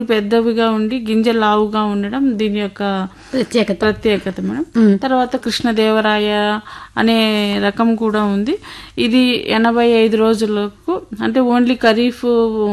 పెద్దవిగా ఉండి గింజ లావుగా ఉండడం దీని యొక్క ప్రత్యేకత ప్రత్యేకత మేడం మ్. తర్వాత కృష్ణదేవరాయ అనే రకం కూడా ఉంది ఇది ఎనభై ఐదు రోజులకు అంటే ఓన్లీ ఖరీఫ్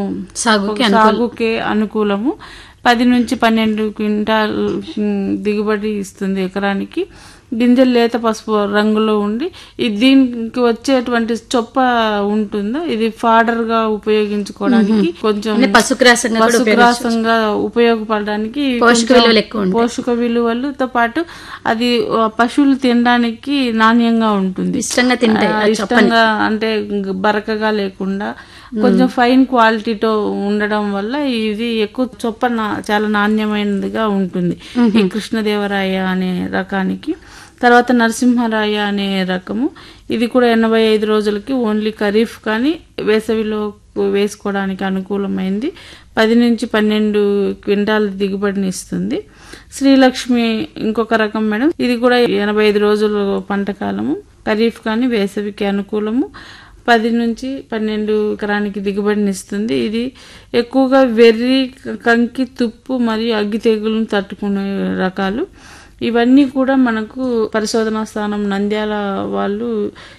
సాగుకి సాగుకే అనుకూలము పది నుంచి పన్నెండు క్వింటాల్ మ్, దిగుబడి ఇస్తుంది ఎకరానికి గింజలు లేత పసుపు రంగులో ఉండి ఇది దీనికి వచ్చేటువంటి చొప్ప ఉంటుందో ఇది ఫాడర్ గా ఉపయోగించుకోవడానికి కొంచెం అంటే పశుగ్రాసంగా కూడా పశుగ్రాసంగా ఉపయోగపడడానికి పోషక కొంచెం విలువలు ఎక్కువ ఉంటాయి. పోషక విలువలతో పాటు అది ఆ, పశువులు తినడానికి నాణ్యంగా ఉంటుంది ఇష్టంగా తింటాయి ఆ, ఆ చొప్పని. ఇష్టంగా అంటే గ- బరకగా లేకుండా కొంచెం ఫైన్ క్వాలిటీతో ఉండడం వల్ల ఇది ఎక్కువ చొప్ప నా- చాలా నాణ్యమైనదిగా ఉంటుంది ఈ కృష్ణదేవరాయ అనే రకానికి తర్వాత నరసింహరాయ అనే రకము ఇది కూడా ఎనభై ఐదు రోజులకి ఓన్లీ ఖరీఫ్ కానీ వేసవిలో వేసుకోవడానికి అనుకూలమైంది పది నుంచి పన్నెండు క్వింటాల దిగుబడిని ఇస్తుంది శ్రీలక్ష్మి ఇంకొక రకం మేడం ఇది కూడా ఎనభై ఐదు రోజుల పంట కాలము ఖరీఫ్ కానీ వేసవికి అనుకూలము పది నుంచి పన్నెండు ఎకరానికి దిగుబడిని ఇస్తుంది ఇది ఎక్కువగా వెర్రి కంకి తుప్పు మరియు అగ్గి తెగులను తట్టుకునే రకాలు ఇవన్నీ కూడా మనకు పరిశోధనా స్థానం నంద్యాల వాళ్ళు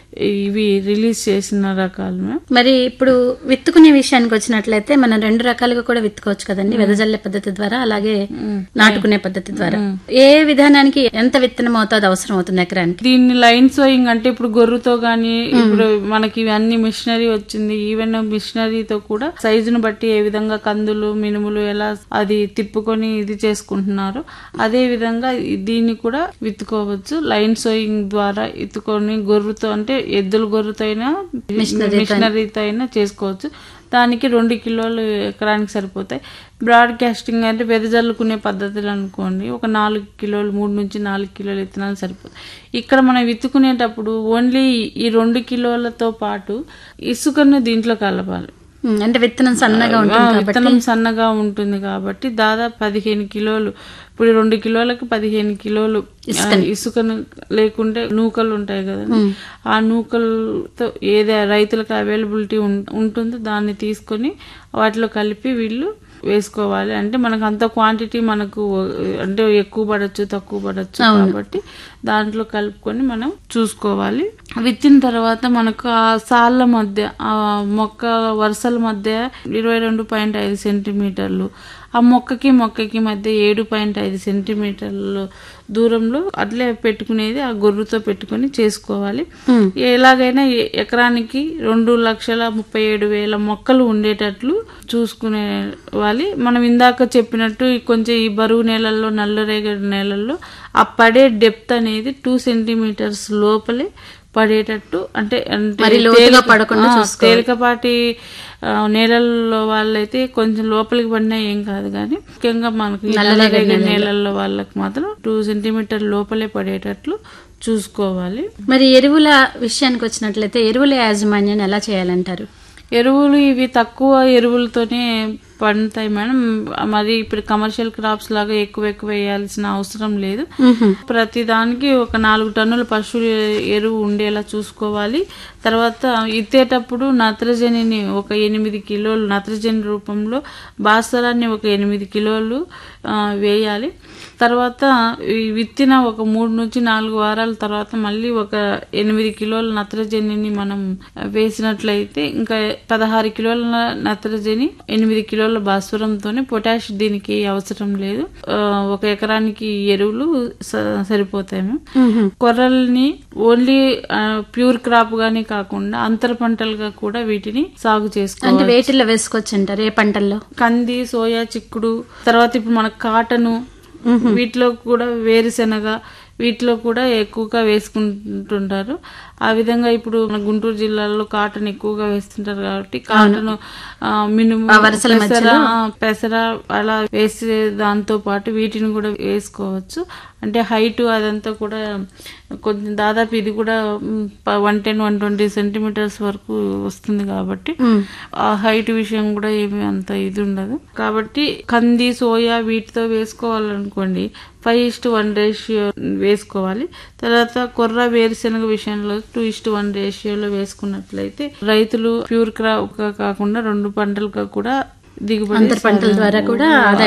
ఇవి రిలీజ్ చేసిన రకాలు మేడం. మరి ఇప్పుడు విత్తుకునే విషయానికి వచ్చినట్లయితే మనం రెండు రకాలుగా కూడా విత్తుకోవచ్చు కదండి వెదజల్లే పద్ధతి ద్వారా అలాగే నాటుకునే పద్ధతి ద్వారా ఏ విధానానికి ఎంత విత్తనం అవుతుంది అవసరం అవుతుంది ఎకరానికి దీన్ని లైన్ సోయింగ్ అంటే ఇప్పుడు గొర్రుతో గానీ ఇప్పుడు మనకి అన్ని మిషనరీ వచ్చింది ఈవెన్ మిషనరీతో కూడా సైజును బట్టి ఏ విధంగా కందులు మినుములు ఎలా అది తిప్పుకొని ఇది చేసుకుంటున్నారు అదే విధంగా దీన్ని కూడా విత్తుకోవచ్చు లైన్ సోయింగ్ ద్వారా విత్తుకొని గొర్రుతో అంటే ఎద్దుల గొర్రుతో అయినా మిషనరీతో అయినా చేసుకోవచ్చు దానికి రెండు కిలోలు ఎకరానికి సరిపోతాయి బ్రాడ్కాస్టింగ్ అంటే వెదజల్లుకునే పద్ధతులు అనుకోండి ఒక నాలుగు కిలోలు మూడు నుంచి నాలుగు కిలోలు విత్తనాలు సరిపోతాయి ఇక్కడ మనం విత్తుకునేటప్పుడు ఓన్లీ ఈ రెండు కిలోలతో పాటు ఇసుకను దీంట్లో కలపాలి ఉమ్, అంటే విత్తనం సన్నగా ఆ, ఉంటుంది కాబట్టి విత్తనం సన్నగా ఉంటుంది కాబట్టి దాదాపు పదిహేను కిలోలు ఇప్పుడు రెండు కిలోలకు పదిహేను కిలోలు ఆ, ఇసుకను లేకుంటే నూకలు ఉంటాయి కదా ఆ నూకలతో ఏదే రైతులకు అవైలబిలిటీ ఉంటుందో దాన్ని తీసుకొని వాటిలో కలిపి వీళ్ళు వేసుకోవాలి అంటే మనకు అంత క్వాంటిటీ మనకు అంటే ఎక్కువ పడచ్చు తక్కువ పడచ్చు కాబట్టి దాంట్లో కలుపుకొని మనం చూసుకోవాలి విత్తిన తర్వాత మనకు ఆ సాళ్ళ మధ్య ఆ మొక్క వరుసల మధ్య ఇరవై రెండు పాయింట్ ఐదు సెంటీమీటర్లు ఆ మొక్కకి మొక్కకి మధ్య ఏడు పాయింట్ ఐదు సెంటీమీటర్ల దూరంలో అట్లే పెట్టుకునేది ఆ గొర్రుతో పెట్టుకొని చేసుకోవాలి ఎలాగైనా ఎ- ఎకరానికి రెండు లక్షల ముప్పై ఏడు వేల మొక్కలు ఉండేటట్లు చూసుకునేవాలి మనం ఇందాక చెప్పినట్టు ఈ కొంచెం ఈ బరువు నేలల్లో నల్లరేగడి నేలల్లో ఆ పడే డెప్త్ అనేది టూ సెంటీమీటర్స్ లోపలే పడేటట్టు అంటే అంటే మరి లోతుగా తేలిక- పడకుండా ఆ, తేలికపాటి ఆ, నేలల్లో వాళ్ళైతే కొంచెం లోపలికి పడినా ఏం కాదు కానీ ముఖ్యంగా మనకు ఈ నల్లరేగడి నేలల్లో వాళ్ళకి మాత్రం టూ సెంటీమీటర్ లోపలే పడేటట్లు చూసుకోవాలి మరి ఎరువుల విషయానికి వచ్చినట్లయితే ఎరువుల యాజమాన్యాన్ని ఎలా చేయాలంటారు ఎరువులు ఇవి తక్కువ ఎరువులతోనే పండుతాయి మేడం మరి ఇప్పుడు కమర్షియల్ క్రాప్స్ లాగా ఎక్కువ ఎక్కువ వేయాల్సిన అవసరం లేదు ప్రతి దానికి ఒక నాలుగు టన్నుల పశువుల ఎరువు ఉండేలా చూసుకోవాలి తర్వాత ఇత్తేటప్పుడు నత్రజనిని ఒక ఎనిమిది కిలోలు నత్రజని రూపంలో భాస్వరాన్ని ఒక ఎనిమిది కిలోలు ఆ, వేయాలి తర్వాత ఈ విత్తిన ఒక మూడు నుంచి నాలుగు వారాల తర్వాత మళ్ళీ ఒక ఎనిమిది కిలోల నత్రజనిని మనం వేసినట్లయితే ఇంకా పదహారు కిలోల నత్రజని ఎనిమిది కిలోల భాస్వరంతోనే పొటాష్ దీనికి అవసరం లేదు ఆ, ఒక ఎకరానికి ఎరువులు స- సరిపోతాయి కొర్రల్ని ఓన్లీ ప్యూర్ క్రాప్ గానే కాకుండా అంతర పంటలుగా కూడా వీటిని సాగు చేసుకోవాలి అంటే వేటిల్లో వేసుకోవచ్చు అంటారు ఏ పంటల్లో కంది సోయా చిక్కుడు తర్వాత ఇప్పుడు మన కాటను వీటిలో కూడా వేరుశెనగ వీటిలో కూడా ఎక్కువగా వేసుకుంటుంటారు ఆ విధంగా ఇప్పుడు మన గుంటూరు జిల్లాలో కాటన్ ఎక్కువగా వేస్తుంటారు కాబట్టి కాటన్ ఆ, మినుము పెసర ఆ, పెసర అలా వేసే దాంతో పాటు వీటిని కూడా వేసుకోవచ్చు అంటే హైట్ అదంతా కూడా కొంచెం దాదాపు ఇది కూడా one ten one twenty centimetres వరకు వస్తుంది కాబట్టి ఆ హైట్ విషయం కూడా ఏమి అంత ఇది ఉండదు కాబట్టి కంది సోయా వీటితో వేసుకోవాలనుకోండి ఫైవ్ ఇస్ట్ వన్ రేషియో వేసుకోవాలి తర్వాత కొర్ర వేరుశెనగ విషయంలో టూ ఇస్ట్ వన్ రేషియోలో వేసుకున్నట్లయితే రైతులు ప్యూర్ క్రాప్ కాకుండా రెండు పంటలుగా కూడా దిగుబడి అంతర పంటల ద్వారా కూడా ఆదాయం